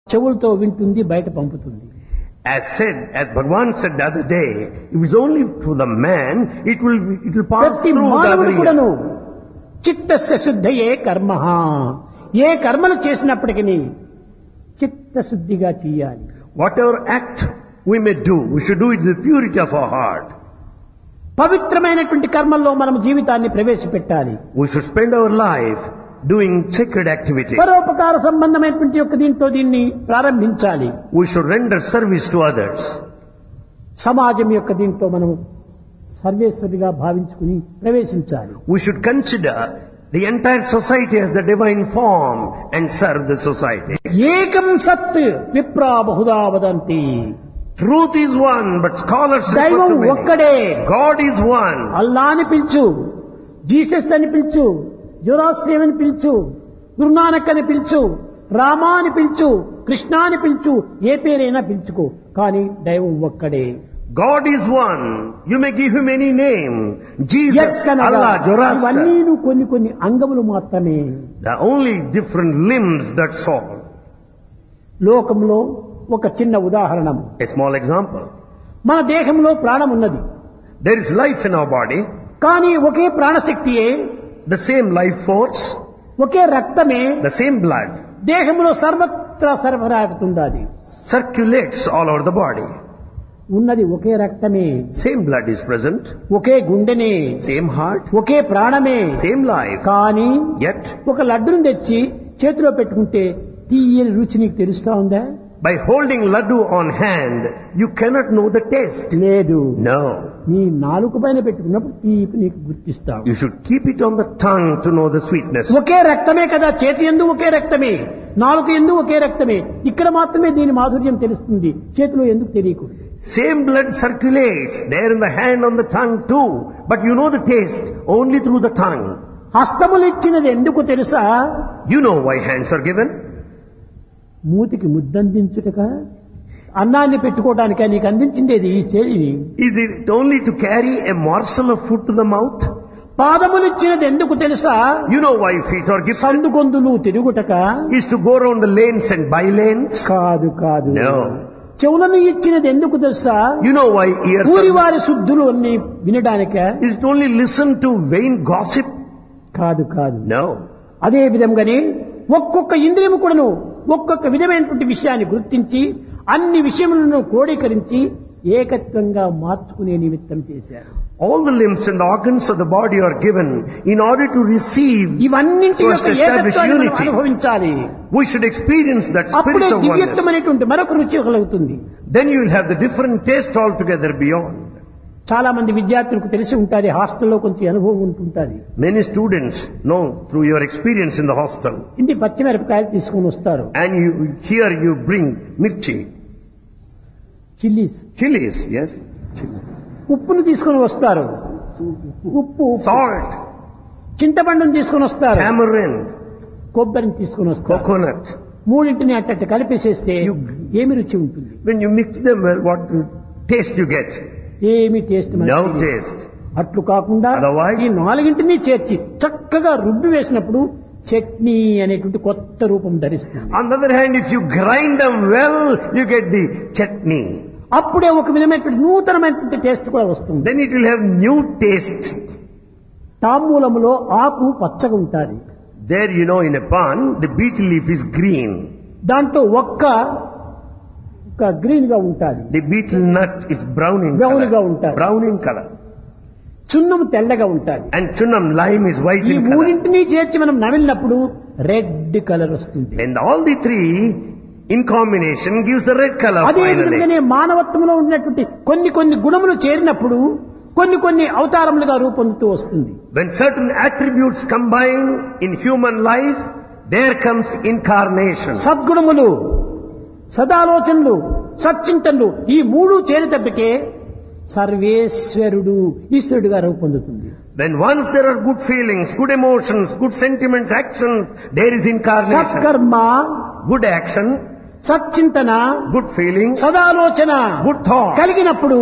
చెవులతో వింటుంది బయట పంపుతుంది As said, as Bhagavan said the other day, if it's only to the man, it will, it will pass ప్రతి through the మానవుడు other ear. కూడాను చిత్తస్య శుద్ధయే కర్మ ఏ కర్మను చేసినప్పటికీ చిత్తశుద్ధిగా చేయాలి Whatever act we may do, we should do it with the purity of our heart. పవిత్రమైనటువంటి కర్మల్లో మనం జీవితాన్ని ప్రవేశపెట్టాలి We should spend our life doing sacred activity. పరోపకార సంబంధమైనటువంటి యొక్క దీంతో దీన్ని ప్రారంభించాలి We should render service to others. సమాజం యొక్క దీంట్లో మనం సర్వేశ్వరిగా భావించుకుని ప్రవేశించాలి We should consider the entire society as the divine form and serve the society. ఏకం సత్ విప్రా Bahuda వదంతి Truth is one, but scholars refer దైవం to many. ఒక్కడే God is one. అల్లా అని పిలుచు జీసస్ అని పిలుచు జురాశ్రీం అని పిలుచు గురునానక్ అని పిలుచు రామా అని పిలుచు కృష్ణ అని పిలుచు ఏ పేరైనా పిలుచుకో కానీ దైవం ఒక్కడే God is one. You may give him any name. Jesus, ఎక్కనగా Allah, Zoroaster. ఇవన్నీను కొన్ని కొన్ని అంగములు మాత్రమే The only different limbs, that's all. లోకంలో ఒక చిన్న ఉదాహరణ A small example. మన దేహంలో ప్రాణం ఉన్నది There is life in our body, కానీ ఒకే ప్రాణశక్తియే the same life force, ఒకే రక్తమే the same blood దేహంలో సర్వత్రా సరఫరాగుతుండాలి circulates all over the body. ఉన్నది ఒకే రక్తమే Same blood is present, okay గుండెనే same heart, ఒకే ప్రాణమే same life. కానీ Yet, ఒక లడ్డును తెచ్చి చేతిలో పెట్టుకుంటే తీయని రుచి నీకు తెలుస్తా ఉందా by holding laddu on hand, you cannot know the taste. లేదు No. నీ నాలుగు పైన పెట్టుకున్నప్పుడు తీపి నీకు గుర్తిస్తావు You should keep it on the tongue to know the sweetness. ఒకే రక్తమే కదా చేతి ఎందు ఒకే రక్తమే నాలుగు ఎందు ఒకే రక్తమే ఇక్కడ మాత్రమే దీని మాధుర్యం తెలుస్తుంది చేతిలో ఎందుకు తెలియకు Same blood circulates there in the hand on the tongue too, but you know the taste only through the tongue. హస్తములు ఇచ్చినది ఎందుకు తెలుసా You know why hands are given? మూతికి ముద్దందించుటక అన్నాన్ని పెట్టుకోవడానిక నీకు అందించిండేది ఈ చేతిని Is it only to carry a morsel of food to the mouth? పాదములు ఇచ్చినది ఎందుకు తెలుసా You know why feet are given? సందుగొందులు తిరుగుటక Is to go around the lanes and by lanes? కాదు కాదు No. చెవులను ఇచ్చినది ఎందుకు తెలుసా You know why ears ఊరి are... వారి శుద్ధులు అన్ని వినడానిక Is it only listen to vain gossip? కాదు కాదు No. అదే విధంగానే ఒక్కొక్క ఇంద్రియము కూడాను ఒక్కొక్క విధమైనటువంటి విషయాన్ని గుర్తించి అన్ని విషయములను క్రోడీకరించి ఏకత్వంగా మార్చుకునే నిమిత్తం చేశారు All the limbs and organs of the body are given in order to receive. ఇవన్నింటి So as యొక్క to establish ఏకత్వాన్ని మనం unity. అనుభవించాలి We should experience that అప్పుడే spirit of oneness. దివ్యత్వమైనటువంటి మరొక రుచి కలుగుతుంది Then you will have the different taste altogether beyond. చాలా మంది విద్యార్థులకు తెలిసి ఉంటుంది హాస్టల్లో కొంచెం అనుభవం ఉంటుంటుంది Many students know through your experience in the hostel. ఇంటి పచ్చిమిరపకాయలు తీసుకొని వస్తారు And you, here you bring mirchi, chillies chilies, yes? Chilies. ఉప్పును తీసుకొని వస్తారు ఉప్పు Salt, చింతపండును తీసుకొని వస్తారు tamarind, కొబ్బరిని తీసుకొని వస్తారు coconut. మూడింటిని అట్టట్టు కలిపేసేస్తే ఏమి రుచి ఉంటుంది When you mix them well, what taste you get? ఏమి టేస్ట్ No taste. అట్లు కాకుండా Otherwise- ఈ నాలుగింటిని చేర్చి చక్కగా రుబ్బి వేసినప్పుడు చట్నీ అనేటువంటి కొత్త రూపం ధరిస్తుంది On the other hand, if you grind them well, you get the chutney. అప్పుడే ఒక విధమైనటువంటి నూతనమైనటువంటి టేస్ట్ కూడా వస్తుంది Then it will have new taste. తాంబూలములో ఆకు పచ్చగా ఉంటుంది There, you know, in a pan, the beetle leaf is green. దాంట్లో ఒక్క ఒక గ్రీన్ గా ఉంటుంది The beetle nut is brown in Brown గా color. ఉంటాయి. Brown in color. చున్నం తెల్లగా ఉంటుంది And chunam lime is white ఈ in color. మూడింటిని చేర్చి మనం నమిలినప్పుడు రెడ్ కలర్ వస్తుంది And all the three in combination gives the red color అదే finally. విధంగానే మానవత్వంలో ఉన్నటువంటి కొన్ని కొన్ని గుణములు చేరినప్పుడు కొన్ని కొన్ని అవతారములుగా రూపొందుతూ వస్తుంది When certain attributes combine in human life, there comes incarnation. సద్గుణములు సదాలోచనలు సచ్చింతనలు ఈ మూడు చేరితప్పటికే సర్వేశ్వరుడు ఈశ్వరుడుగా రూపొందుతుంది When once there are good feelings, good emotions, good sentiments, actions, there is incarnation. సత్కర్మ Good action, సచ్చింతన good feelings, సదాలోచన good thought. కలిగినప్పుడు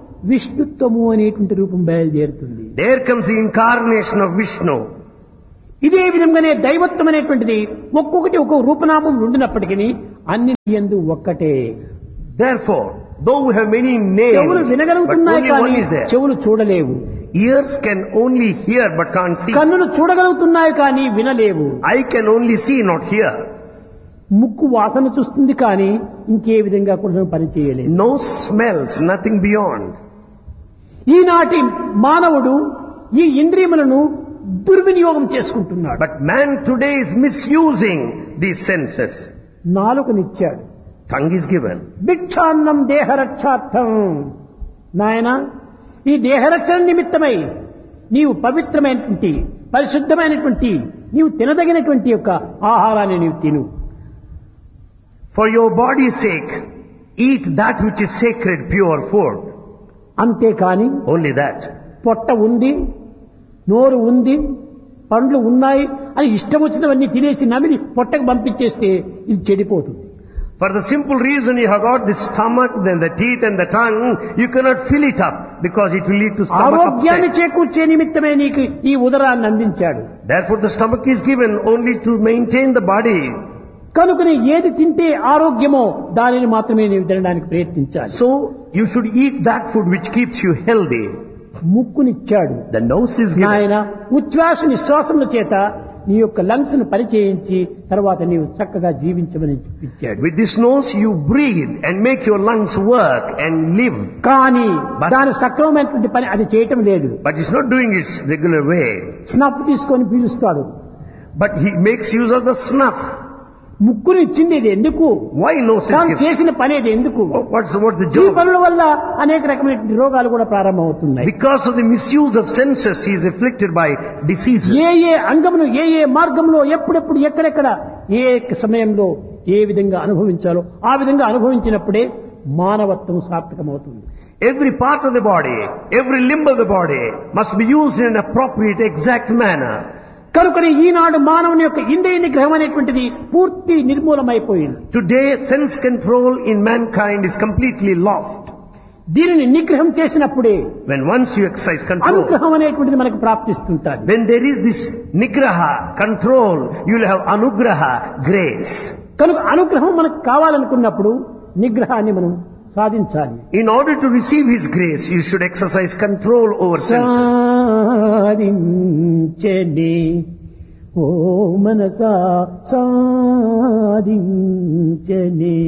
విష్ణుత్వము అనేటువంటి రూపం బయలుదేరుతుంది There comes the incarnation of Vishnu. ఇదే విధంగానే దైవత్వం అనేటువంటిది ఒక్కొక్కటి ఒక్కొక్క రూపనామం ఉండినప్పటికీ అన్ని ఎందు ఒక్కటే Therefore, though we have many చెవులు names, but వినగలుగుతున్నాయి only కానీ one is there. చెవులు చూడలేవు Ears can only hear but can't see. కన్నులు చూడగలుగుతున్నాయి కానీ వినలేవు Eye can only see, not hear. ముక్కు వాసన చూస్తుంది కానీ ఇంకే విధంగా కూడా పని చేయలేదు Nose smells, nothing beyond. ఈనాటి మానవుడు ఈ ఇంద్రియములను దుర్వినియోగం చేసుకుంటున్నాడు But man today is misusing these senses. నాలుకనిచ్చాడు Tongue is given. భిక్షాన్నం దేహరక్షార్థం నాయన ఈ దేహరక్షణ నిమిత్తమై నీవు పవిత్రమైనటువంటి పరిశుద్ధమైనటువంటి నీవు తినదగినటువంటి యొక్క ఆహారాన్ని నీవు తిను For your body's sake, eat that which is sacred, pure food. అంతేకాని Only that. పొట్ట ఉంది నోరు ఉంది పండ్లు ఉన్నాయి అని ఇష్టం వచ్చినవన్నీ తినేసి నమిలి పొట్టకు పంపించేస్తే ఇది చెడిపోతుంది For the simple reason you have got the stomach, then the teeth and the tongue, you cannot fill it up because it will lead to stomach ఆరోగ్యాన్ని upset. చేకూర్చే నిమిత్తమే నీకు ఈ ఉదరాన్ని అందించాడు Therefore the stomach is given only to maintain the body. కనుకని ఏది తింటే ఆరోగ్యమో దానిని మాత్రమే నీవు తినడానికి ప్రయత్నించాలి So you should eat that food which keeps you healthy. ముక్కునిచ్చాడు The nose is given. నాయన ఉచ్ఛ్వాస నిశ్వాసముల చేత నీ యొక్క లంగ్స్ ను పరిచయించి తర్వాత నీవు చక్కగా జీవించమని ఇచ్చాడు With this nose you breathe and make your lungs work and live. కానీ But- దాని సక్రమమైనటువంటి పని అది చేయటం లేదు But it's not doing its regular way. Snuff తీసుకొని పీలుస్తాడు But he makes use of the snuff. ముక్కుని ఇచ్చింది ఇది ఎందుకు Why nose is తాను given? చేసిన పని అది ఎందుకు What's, what's the ఈ job? పనుల వల్ల అనేక రకమైన రోగాలు కూడా ప్రారంభమవుతున్నాయి Because of the misuse of senses, he is afflicted by diseases. ఏ ఏ అంగమును ఏ ఏ మార్గంలో ఎప్పుడెప్పుడు ఎక్కడెక్కడ ఏ సమయంలో ఏ విధంగా అనుభవించాలో ఆ విధంగా అనుభవించినప్పుడే మానవత్వం సార్థకమవుతుంది Every part of the body, every limb of the body must be used in an appropriate, exact manner. కనుకనే ఈనాడు మానవుని యొక్క ఇంద్రియ నిగ్రహం అనేటువంటిది పూర్తి నిర్మూలమైపోయింది Today, sense control in mankind is completely lost. దీనిని నిగ్రహం చేసినప్పుడే When once you exercise control, అనుగ్రహం అనేటువంటిది మనకు ప్రాప్తిస్తుంటుంది when there is this nigraha, control, you will have anugraha, grace. కనుక అనుగ్రహం మనకు కావాలనుకున్నప్పుడు నిగ్రహాన్ని మనం సాధించాలి In order to receive His grace, you should exercise control over senses. సాధించని ఓ మనసా సాధించని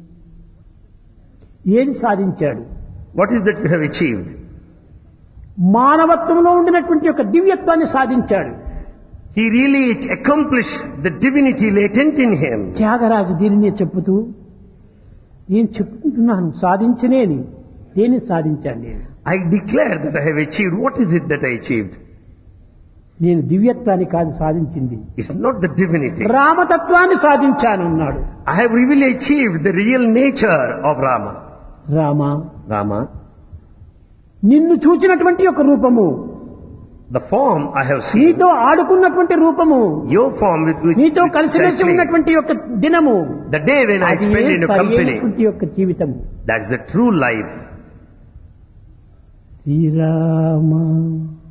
ఏది సాధించాడు What is that you have achieved? మానవత్వంలో ఉండినటువంటి యొక్క దివ్యత్వాన్ని సాధించాడు He really accomplished the divinity latent in him. Tyagaraju దీనిని చెప్పుతూ నేను చెప్పుకుంటున్నాను సాధించనేని దేన్ని సాధించాను నేను I declare that I have achieved. What is it that I achieved? నేను దివ్యత్వాన్ని కాదు సాధించింది It's not the divinity. రామతత్వాన్ని సాధించాను అన్నాడు I have really achieved the real nature of Rama. Rama Rama, నిన్ను చూచినటువంటి ఒక రూపము the form I have seen, నీతో ఆడుకున్నటువంటి రూపము your form with which, నీతో which I కలిసిమెలిసి play. ఉన్నటువంటి యొక్క దినము the day when I అది spend in your company, సరైనటువంటి యొక్క జీవితము that's the true life. Srirama